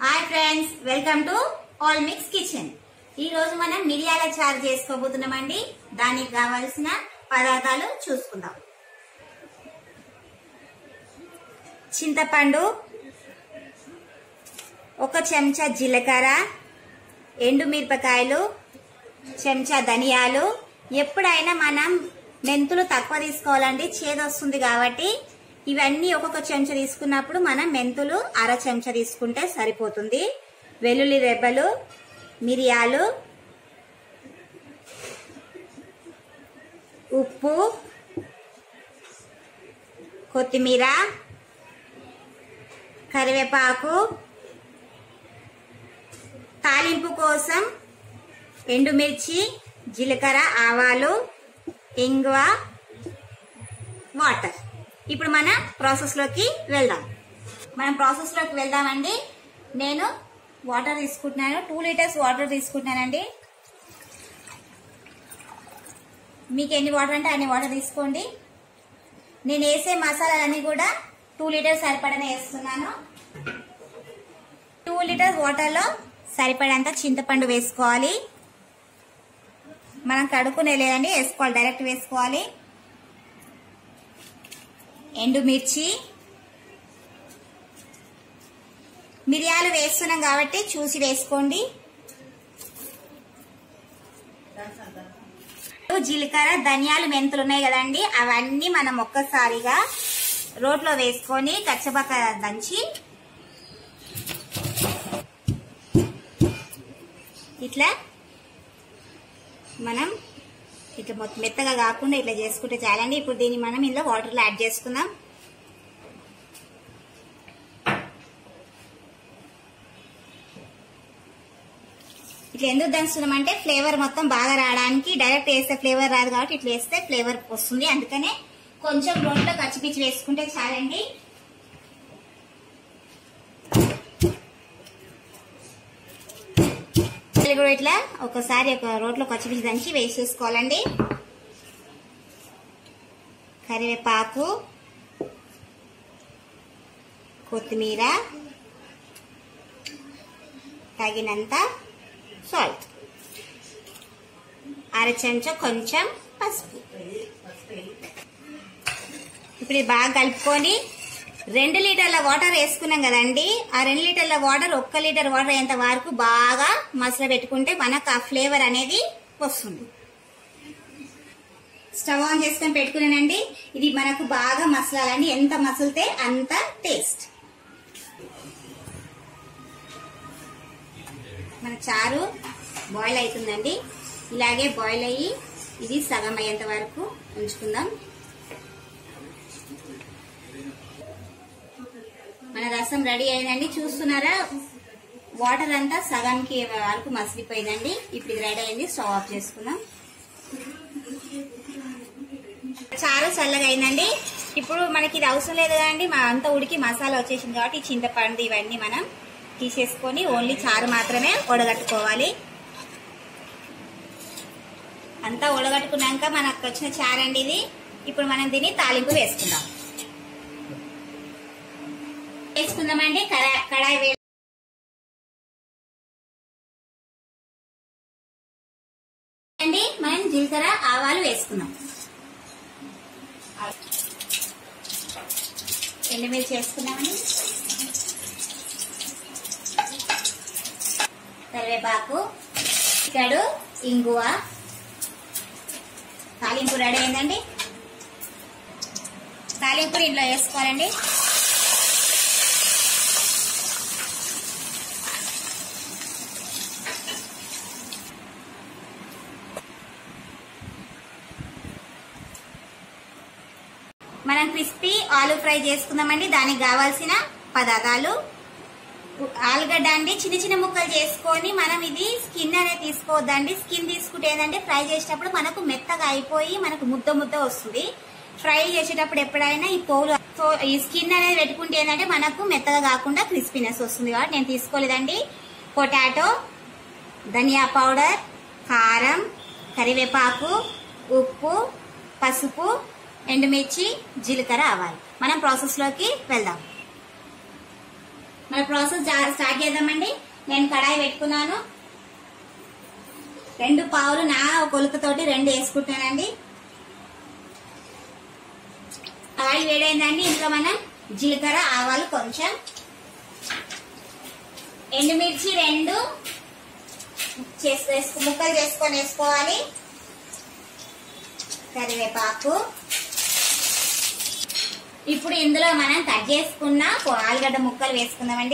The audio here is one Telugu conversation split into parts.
hi friends welcome to all mix kitchen ఈ రోజు మనం మిరియాల చారు చేసుకోబోతున్నామండి దానికి కావాల్సిన పదార్థాలు చూసుకుందాం చింతపండు ఒక చెంచా జీలకర్ర ఎండుమిరపకాయలు చెంచా ధనియాలు ఎప్పుడైనా మనం మెంతులు తక్కువ తీసుకోవాలండి చేదు వస్తుంది కాబట్టి ఇవన్నీ ఒక్కొక్క చెంచా తీసుకున్నప్పుడు మనం మెంతులు అర చెంచా తీసుకుంటే సరిపోతుంది వెల్లుల్లి రెబ్బలు మిరియాలు ఉప్పు కొత్తిమీర కరివేపాకు తాలింపు కోసం ఎండుమిర్చి జీలకర్ర ఆవాలు ఇంగువ వాటర్ ఇప్పుడు మన ప్రాసెస్లోకి వెళ్దాం మనం ప్రాసెస్లోకి వెళ్దామండి నేను వాటర్ తీసుకుంటున్నాను టూ లీటర్స్ వాటర్ తీసుకుంటున్నానండి మీకు ఎన్ని వాటర్ అంటే అన్ని వాటర్ తీసుకోండి నేను వేసే మసాలాలన్నీ కూడా టూ లీటర్స్ సరిపడనే వేస్తున్నాను టూ లీటర్స్ వాటర్లో సరిపడంత చింతపండు వేసుకోవాలి మనం కడుక్కునే లేదండి వేసుకోవాలి డైరెక్ట్ వేసుకోవాలి ఎండుమిర్చి మిరియాలు వేస్తున్నాం కాబట్టి చూసి వేసుకోండి జీలకర్ర ధనియాలు మెంతులు ఉన్నాయి కదండి అవన్నీ మనం ఒక్కసారిగా రోట్లో వేసుకొని కచ్చబక్క దంచి ఇట్లా మనం ఇట్లా మొత్తం మెత్తగా కాకుండా ఇట్లా చేసుకుంటే చాలండి ఇప్పుడు దీన్ని మనం ఇందులో వాటర్లో యాడ్ చేసుకుందాం ఇట్లా ఎందుకు దంచుతున్నాం అంటే ఫ్లేవర్ మొత్తం బాగా రావడానికి డైరెక్ట్ వేస్తే ఫ్లేవర్ రాదు కాబట్టి ఇట్లా వేస్తే ఫ్లేవర్ వస్తుంది అందుకనే కొంచెం రోట్లో కచ్చిపిచ్చి వేసుకుంటే చాలండి ఇది కూడా ఇట్లా ఒకసారి ఒక రోట్లో పచ్చిమిర్చి దంచి వేసేసుకోవాలండి కరివేపాకు కొత్తిమీర తగినంత సాల్ట్ అర చెంచా కొంచెం పసుపు ఇప్పుడు ఇది బాగా కలుపుకొని రెండు లీటర్ల వాటర్ వేసుకున్నాం కదండి ఆ రెండు లీటర్ల వాటర్ ఒక్క లీటర్ వాటర్ అయ్యేంత వరకు బాగా మసల పెట్టుకుంటే మనకు ఆ ఫ్లేవర్ అనేది వస్తుంది స్టవ్ ఆన్ చేసుకొని పెట్టుకున్నానండి ఇది మనకు బాగా మసలాలండి ఎంత మసలితే అంత టేస్ట్ మన చారు బాయిల్ అవుతుందండి ఇలాగే బాయిల్ అయ్యి ఇది సగం అయ్యేంత వరకు ఉంచుకుందాం మన రసం రెడీ అయిందండి చూస్తున్నారా వాటర్ అంతా సగానికి వరకు మసిలిపోయిందండి ఇప్పుడు ఇది రెడీ అయింది స్టవ్ ఆఫ్ చేసుకుందాం చారు చల్లగా అయిందండి ఇప్పుడు మనకి ఇది అవసరం లేదు కదండి మా అంతా ఉడికి మసాలా వచ్చేసింది కాబట్టి ఈ చింతపండు ఇవన్నీ మనం తీసేసుకొని ఓన్లీ చారు మాత్రమే ఉడగట్టుకోవాలి అంతా ఉడగట్టుకున్నాక మనకు వచ్చిన చారు అండి ఇది ఇప్పుడు మనం దీన్ని తాలింపు వేసుకుందాం వేసుకుందామండి కడా- కడాయి వే అండి మనం జీలకర్ర ఆవాలు వేసుకున్నాం ఎండుమిర్చి వేసుకున్నామండి కరివేపాకు ఇక్కడు ఇంగువ తాలింపు రెడీ అయిందండి తాలింపు ఇంట్లో వేసుకోవాలండి మనం క్రిస్పీ ఆలు ఫ్రై చేసుకుందామండి దానికి కావాల్సిన పదార్థాలు ఆలుగడ్డ అండి చిన్న చిన్న ముక్కలు చేసుకొని మనం ఇది స్కిన్ అనేది తీసుకోవద్దండి స్కిన్ తీసుకుంటే ఏంటంటే ఫ్రై చేసేటప్పుడు మనకు మెత్తగా అయిపోయి మనకు ముద్ద ముద్ద వస్తుంది ఫ్రై చేసేటప్పుడు ఎప్పుడైనా ఈ తోలు తో- ఈ స్కిన్ అనేది పెట్టుకుంటే ఏంటంటే మనకు మెత్తగా కాకుండా క్రిస్పీనెస్ వస్తుంది కాబట్టి నేను తీసుకోలేదండి పొటాటో ధనియా పౌడర్ కారం కరివేపాకు ఉప్పు పసుపు ఎండుమిర్చి జీలకర్ర ఆవాలు మనం ప్రాసెస్లోకి వెళ్దాం మన ప్రాసెస్ జా- స్టార్ట్ చేద్దామండి నేను కడాయి పెట్టుకున్నాను రెండు పావులు నా కొలతతోటి రెండు వేసుకుంటానండి ఆయిల్ వేడైందండి ఇంట్లో మనం జీలకర్ర ఆవాలు కొంచెం ఎండుమిర్చి రెండు చేసి వేసుకు ముక్కలు చేసుకొని వేసుకోవాలి కరివేపాకు ఇప్పుడు ఇందులో మనం కట్ చేసుకున్న ఆలుగడ్డ ముక్కలు వేసుకుందామండి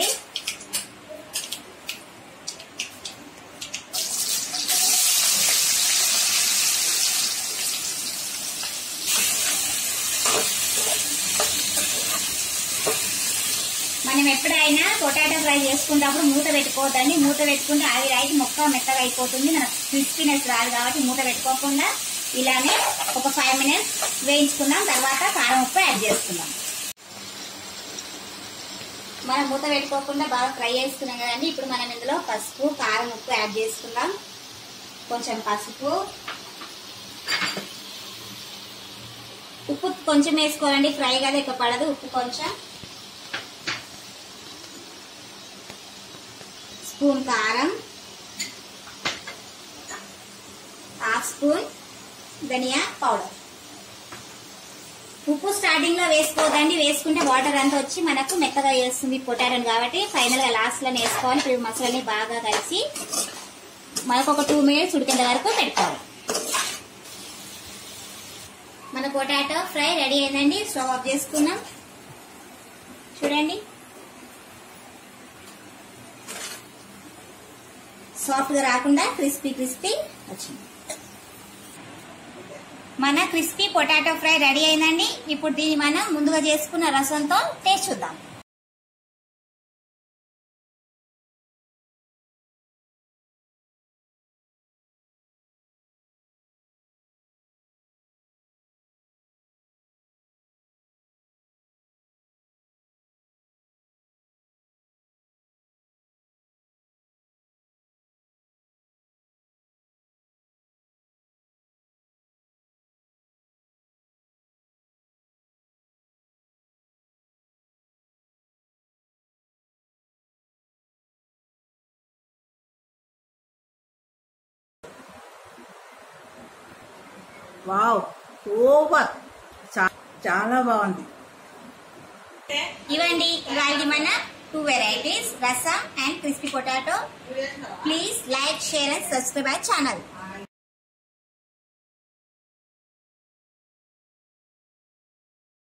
మనం ఎప్పుడైనా పొటాటో ఫ్రై చేసుకున్నప్పుడు మూత పెట్టుకోవద్దండి మూత పెట్టుకుంటే ఆవిరి అయితే మొక్క మెత్తగా అయిపోతుంది మనకు క్రిస్పీనెస్ రాదు కాబట్టి మూత పెట్టుకోకుండా ఇలానే ఒక ఫైవ్ మినిట్స్ వేయించుకుందాం తర్వాత కారం ఉప్పు యాడ్ చేసుకుందాం మనం మూత పెట్టుకోకుండా బాగా ఫ్రై చేసుకున్నాం కదండి ఇప్పుడు మనం ఇందులో పసుపు కారం ఉప్పు యాడ్ చేసుకుందాం కొంచెం పసుపు ఉప్పు కొంచెం వేసుకోవాలండి ఫ్రై కదా ఎక్కువ పడదు ఉప్పు కొంచెం స్పూన్ కారం హాఫ్ స్పూన్ ధనియా పౌడర్ ఉప్పు స్టార్టింగ్ లో వేసుకోవద్దండి వేసుకుంటే వాటర్ అంతా వచ్చి మనకు మెత్తగా వేస్తుంది పొటాటో కాబట్టి ఫైనల్ గా లాస్ట్ లో వేసుకోవాలి ఇప్పుడు మసాలాని బాగా కలిసి మనకు ఒక టూ మినిట్స్ ఉడికేంత వరకు పెట్టుకోవాలి మన పొటాటో ఫ్రై రెడీ అయిందండి స్టవ్ ఆఫ్ చేసుకున్నాం చూడండి సాఫ్ట్ గా రాకుండా క్రిస్పీ క్రిస్పీ వచ్చింది మన క్రిస్పీ పొటాటో ఫ్రై రెడీ అయిందండి ఇప్పుడు దీన్ని మనం ముందుగా చేసుకున్న రసంతో టేస్ట్ చూద్దాం వావ్ సూపర్ చా- చాలా బాగుంది ఇవ్వండి ఇవాళ మన two varieties rasam and crispy potato please like share and subscribe our channel